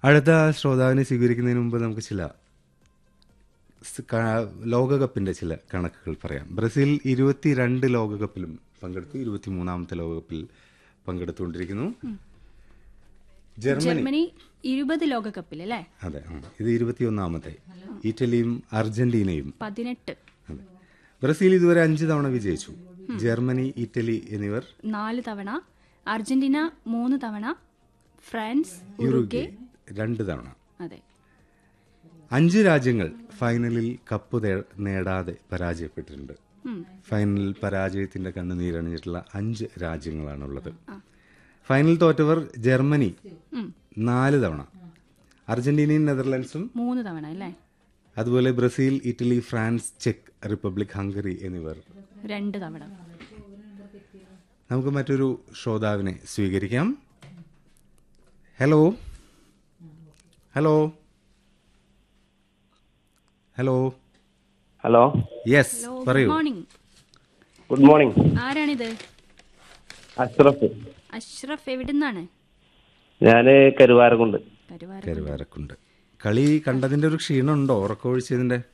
അടുത്ത ശ്രോതാവിനെ സ്വീകരിക്കുന്നതിന് മുമ്പ് നമുക്ക് ചില സ് ക- ലോകകപ്പിന്റെ ചില കണക്കുകൾ പറയാം ബ്രസീൽ ഇരുപത്തിരണ്ട് ലോകകപ്പിലും പങ്കെടുത്തു ഇരുപത്തിമൂന്നാമത്തെ ലോകകപ്പിൽ പങ്കെടുത്തുകൊണ്ടിരിക്കുന്നു ജർമ്മനി ജർമ്മനി ഇരുപത് ലോകകപ്പിൽ അല്ലേ അതെ ആ. ഇത് ഇരുപത്തിയൊന്നാമത്തെ ഇറ്റലിയും അർജന്റീനയും പതിനെട്ട് അതെ ബ്രസീൽ ഇതുവരെ അഞ്ച് തവണ വിജയിച്ചു ജർമ്മനി ഇറ്റലി എന്നിവർ നാല് തവണ അർജന്റീന മൂന്ന് തവണ ഫ്രാൻസ് ഉറുഗ്വേ യുറുഗ്വേ രണ്ട് തവണ അതെ അഞ്ച് രാജ്യങ്ങൾ ഫൈനലിൽ കപ്പ് തേ- നേടാതെ പരാജയപ്പെട്ടിട്ടുണ്ട് ഫൈനലിൽ പരാജയത്തിന്റെ കണ്ണുനീരണിഞ്ഞിട്ടുള്ള അഞ്ച് രാജ്യങ്ങളാണുള്ളത് ഫൈനൽ തോറ്റവർ ജർമ്മനി ഉം. നാല് തവണ അർജന്റീനയും നെതർലൻഡ്സും മൂന്ന് തവണ അല്ലേ അതുപോലെ ബ്രസീൽ ഇറ്റലി ഫ്രാൻസ് ചെക്ക് റിപ്പബ്ലിക് ഹംഗറി എന്നിവർ രണ്ട് തവണ നമുക്ക് മറ്റൊരു ശ്രോതാവിനെ സ്വീകരിക്കാം hello hello hello hello yes hello പറയൂ ഗുഡ് മോർണിംഗ് ഗുഡ് മോർണിംഗ് ആരാണിത് അഷ്റഫ് അഷ്റഫ് എവിടുന്നാണ് ഞാന് കരുവാരക്കുണ്ട് കരുവാര കരുവാരക്കുണ്ട് കളി കണ്ടതിന്റെ ഒരു ക്ഷീണമുണ്ടോ ഉറക്കമൊഴിച്ചതിന്റെ